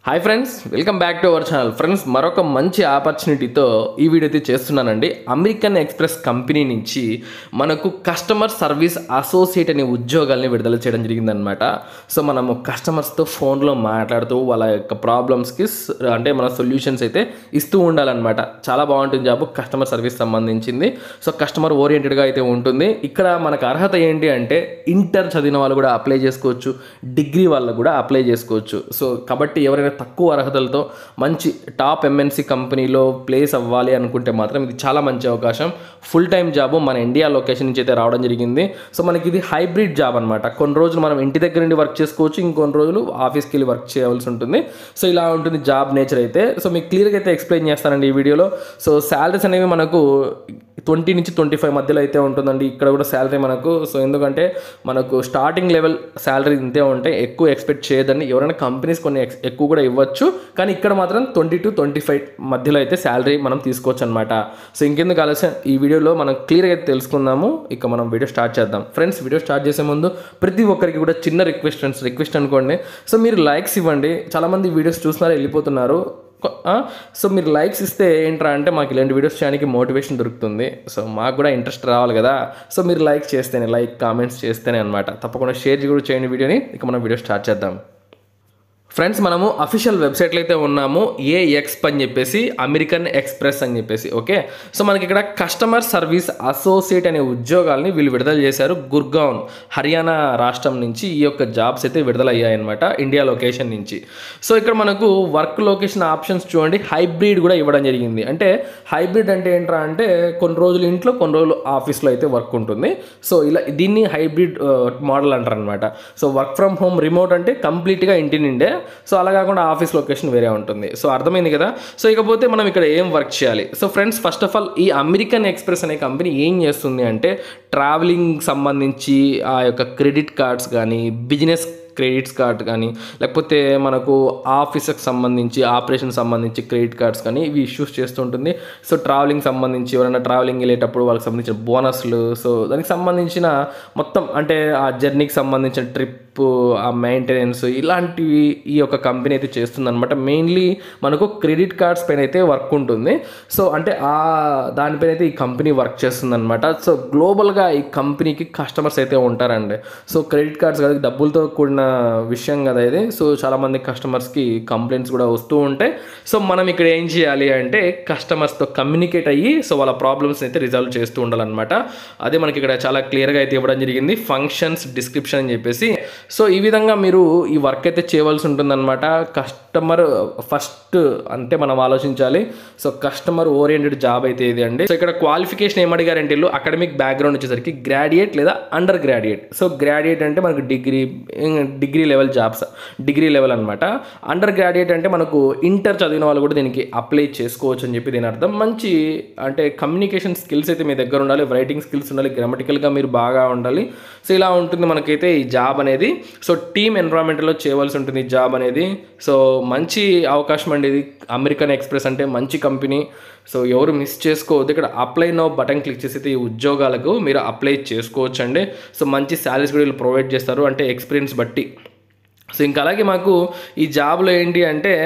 hi friends welcome back to our channel friends మరొక మంచి ఆపర్చునిటీతో ఈ వీడియో అయితే చేస్తున్నానండి అమెరికన్ ఎక్స్ప్రెస్ కంపెనీ నుంచి మనకు కస్టమర్ సర్వీస్ అసోసియేట్ అనే ఉద్యోగాల్ని విడుదల చేయడం జరిగిందనమాట సో మనము కస్టమర్స్తో ఫోన్లో మాట్లాడుతూ వాళ్ళ యొక్క ప్రాబ్లమ్స్కి అంటే మన సొల్యూషన్స్ అయితే ఇస్తూ ఉండాలన్నమాట చాలా బాగుంటుంది జాబ్ కస్టమర్ సర్వీస్ సంబంధించింది సో కస్టమర్ ఓరియంటెడ్గా అయితే ఉంటుంది ఇక్కడ మనకు అర్హత ఏంటి అంటే ఇంటర్ చదివిన వాళ్ళు కూడా అప్లై చేసుకోవచ్చు డిగ్రీ వాళ్ళు కూడా అప్లై చేసుకోవచ్చు సో కాబట్టి ఎవరైనా తక్కువ అర్హతలతో మంచి టాప్ ఎంఎన్సీ కంపెనీలో ప్లేస్ అవ్వాలి అనుకుంటే మాత్రం ఇది చాలా మంచి అవకాశం ఫుల్ టైం జాబ్ మన ఇండియా లొకేషన్ నుంచి అయితే రావడం జరిగింది సో మనకి ఇది హైబ్రిడ్ జాబ్ అనమాట కొన్ని రోజులు మనం ఇంటి దగ్గర నుండి వర్క్ చేసుకోవచ్చు ఇంకొన్ని రోజులు ఆఫీస్కి వెళ్ళి వర్క్ చేయవలసి ఉంటుంది సో ఇలా ఉంటుంది జాబ్ నేచర్ అయితే సో మీకు క్లియర్గా అయితే ఎక్స్ప్లెయిన్ చేస్తానండి ఈ వీడియోలో సో శాలరీస్ అనేవి మనకు ట్వంటీ నుంచి ట్వంటీ ఫైవ్ మధ్యలో అయితే ఉంటుందండి ఇక్కడ కూడా శాలరీ మనకు సో ఎందుకంటే మనకు స్టార్టింగ్ లెవెల్ శాలరీ ఇంతే ఉంటాయి ఎక్కువ ఎక్స్పెక్ట్ చేయదండి ఎవరైనా కంపెనీస్ కొన్ని ఎక్స్- ఎక్కువ కూడా ఇవ్వచ్చు కానీ ఇక్కడ మాత్రం ట్వంటీ టు ట్వంటీ ఫైవ్ మధ్యలో అయితే శాలరీ మనం తీసుకోవచ్చు అనమాట సో ఇంకెందుకు ఆలస్యం ఈ వీడియోలో మనం క్లియర్గా అయితే తెలుసుకుందాము ఇక మనం వీడియో స్టార్ట్ చేద్దాం ఫ్రెండ్స్ వీడియో స్టార్ట్ చేసే ముందు ప్రతి ఒక్కరికి కూడా చిన్న రిక్వెస్ట్ ఫ్రెండ్స్ రిక్వెస్ట్ అనుకోండి సో మీరు లైక్స్ ఇవ్వండి చాలామంది వీడియోస్ చూస్తున్నారు వెళ్ళిపోతున్నారు కొ- ఆ, సో మీరు లైక్స్ ఇస్తే ఏంట్రా అంటే మాకు ఇలాంటి వీడియోస్ చేయడానికి మోటివేషన్ దొరుకుతుంది సో మాకు కూడా ఇంట్రెస్ట్ రావాలి కదా సో మీరు లైక్ చేస్తేనే లైక్ కామెంట్స్ చేస్తేనే అనమాట తప్పకుండా షేర్ కూడా చేయండి వీడియోని ఇక మనం వీడియో స్టార్ట్ చేద్దాం ఫ్రెండ్స్ మనము అఫీషియల్ వెబ్సైట్లో అయితే ఉన్నాము ఏఎక్స్ అని చెప్పేసి అమెరికన్ ఎక్స్ప్రెస్ అని చెప్పేసి ఓకే సో మనకి ఇక్కడ కస్టమర్ సర్వీస్ అసోసియేట్ అనే ఉద్యోగాల్ని వీళ్ళు విడుదల చేశారు గుర్గాన్ హర్యానా రాష్ట్రం నుంచి ఈ యొక్క జాబ్స్ అయితే విడుదల అయ్యాయన్నమాట ఇండియా లొకేషన్ నుంచి సో ఇక్కడ మనకు వర్క్ లొకేషన్ ఆప్షన్స్ చూడండి హైబ్రిడ్ కూడా ఇవ్వడం జరిగింది అంటే హైబ్రిడ్ అంటే ఏంట్రా అంటే కొన్ని రోజులు ఇంట్లో కొన్ని రోజులు ఆఫీస్లో అయితే వర్క్ ఉంటుంది సో ఇలా దీన్ని హైబ్రిడ్ మోడల్ అంటారు అనమాట so work from home remote అంటే కంప్లీట్గా ఇంటి నిండే సో అలా కాకుండా ఆఫీస్ లొకేషన్ వేరే ఉంటుంది సో అర్థమైంది కదా సో ఇకపోతే మనం ఇక్కడ ఏం వర్క్ చేయాలి so friends first of all ఈ అమెరికన్ ఎక్స్ప్రెస్ అనే కంపెనీ ఏం చేస్తుంది అంటే ట్రావెలింగ్ సంబంధించి ఆ యొక్క క్రెడిట్ కార్డ్స్ కానీ బిజినెస్ క్రెడిట్స్ కార్డ్ కానీ లేకపోతే మనకు ఆఫీస్కి సంబంధించి ఆపరేషన్ సంబంధించి క్రెడిట్ కార్డ్స్ కానీ ఇవి ఇష్యూస్ చేస్తుంటుంది సో ట్రావెలింగ్ సంబంధించి ఎవరైనా ట్రావెలింగ్ వెళ్ళేటప్పుడు వాళ్ళకి సంబంధించిన బోనస్లు సో దానికి సంబంధించిన మొత్తం అంటే ఆ జర్నీకి సంబంధించిన ట్రిప్ ఆ మెయింటెనెన్స్ ఇలాంటివి ఈ యొక్క కంపెనీ అయితే చేస్తుందన్నమాట మెయిన్లీ మనకు క్రెడిట్ కార్డ్స్ పైన అయితే వర్క్ ఉంటుంది సో అంటే ఆ దానిపైన అయితే ఈ కంపెనీ వర్క్ చేస్తుందన్నమాట సో గ్లోబల్గా ఈ కంపెనీకి కస్టమర్స్ అయితే ఉంటారండి సో క్రెడిట్ కార్డ్స్ కదా డబ్బులతో కూడిన విషయం కదా ఇది సో చాలామంది కస్టమర్స్కి కంప్లైంట్స్ కూడా వస్తూ ఉంటాయి సో మనం ఇక్కడ ఏం చేయాలి అంటే కస్టమర్స్తో కమ్యూనికేట్ అయ్యి సో వాళ్ళ ప్రాబ్లమ్స్ అయితే రిజాల్వ్ చేస్తూ ఉండాలన్నమాట అదే మనకి ఇక్కడ చాలా క్లియర్గా అయితే ఇవ్వడం జరిగింది ఫంక్షన్స్ డిస్క్రిప్షన్ అని చెప్పేసి సో ఈ విధంగా మీరు ఈ వర్క్ అయితే చేయవలసి ఉంటుందన్నమాట కస్టమర్ ఫస్ట్ అంటే మనం ఆలోచించాలి సో కస్టమర్ ఓరియంటెడ్ జాబ్ అయితే ఇది అండి సో ఇక్కడ క్వాలిఫికేషన్ ఏమడిగారంటే వీళ్ళు అకాడమిక్ బ్యాక్గ్రౌండ్ వచ్చేసరికి గ్రాడ్యుయేట్ లేదా అండర్ గ్రాడ్యుయేట్ సో గ్రాడ్యుయేట్ అంటే మనకు degree degree level jobs degree level అనమాట అండర్ గ్రాడ్యుయేట్ అంటే మనకు ఇంటర్ చదివిన వాళ్ళు కూడా దీనికి అప్లై చేసుకోవచ్చు అని చెప్పి దీని అర్థం మంచి అంటే కమ్యూనికేషన్ స్కిల్స్ అయితే మీ దగ్గర ఉండాలి రైటింగ్ స్కిల్స్ ఉండాలి గ్రామటికల్గా మీరు బాగా ఉండాలి సో ఇలా ఉంటుంది మనకైతే ఈ జాబ్ అనేది సో టీమ్ ఎన్విరాన్మెంట్లో చేయవలసి ఉంటుంది ఈ జాబ్ అనేది సో మంచి అవకాశం అండి ఇది అమెరికన్ ఎక్స్ప్రెస్ అంటే మంచి కంపెనీ సో ఎవరు మిస్ చేసుకోవద్దు ఇక్కడ అప్లై నో బటన్ క్లిక్ చేసి అయితే ఈ ఉద్యోగాలకు మీరు అప్లై చేసుకోవచ్చు అండి సో మంచి శాలరీస్ కూడా వీళ్ళు ప్రొవైడ్ చేస్తారు అంటే ఎక్స్పీరియన్స్ బట్టి సో ఇంకా అలాగే మాకు ఈ జాబ్లో ఏంటి అంటే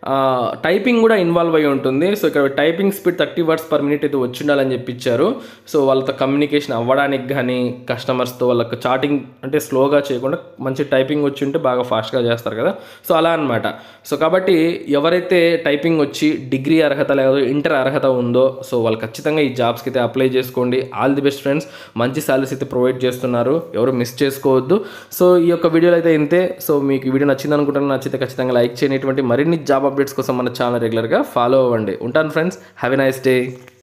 టైపింగ్ కూడా ఇన్వాల్వ్ అయి ఉంటుంది సో ఇక్కడ typing speed thirty words per minute అయితే వచ్చి ఉండాలని చెప్పి ఇచ్చారు సో వాళ్ళతో కమ్యూనికేషన్ అవ్వడానికి కానీ కస్టమర్స్తో వాళ్ళకి చాటింగ్ అంటే స్లోగా చేయకుండా మంచి టైపింగ్ వచ్చి ఉంటే బాగా ఫాస్ట్గా చేస్తారు కదా సో అలా అనమాట సో కాబట్టి ఎవరైతే టైపింగ్ వచ్చి డిగ్రీ అర్హత లేదా ఇంటర్ అర్హత ఉందో సో వాళ్ళు ఖచ్చితంగా ఈ జాబ్స్కి అయితే అప్లై చేసుకోండి ఆల్ ది బెస్ట్ ఫ్రెండ్స్ మంచి సాలరీస్ అయితే ప్రొవైడ్ చేస్తున్నారు ఎవరు మిస్ చేసుకోవద్దు సో ఈ యొక్క వీడియోలో అయితే ఇంతే సో మీకు ఈ వీడియో నచ్చింది అనుకుంటున్నాను నచ్చితే ఖచ్చితంగా లైక్ చేయనటువంటి మరిన్ని జాబ్ అప్డేట్స్ కోసం మన ఛానల్ రెగ్యులర్గా ఫాలో అవ్వండి ఉంటాను friends have a nice day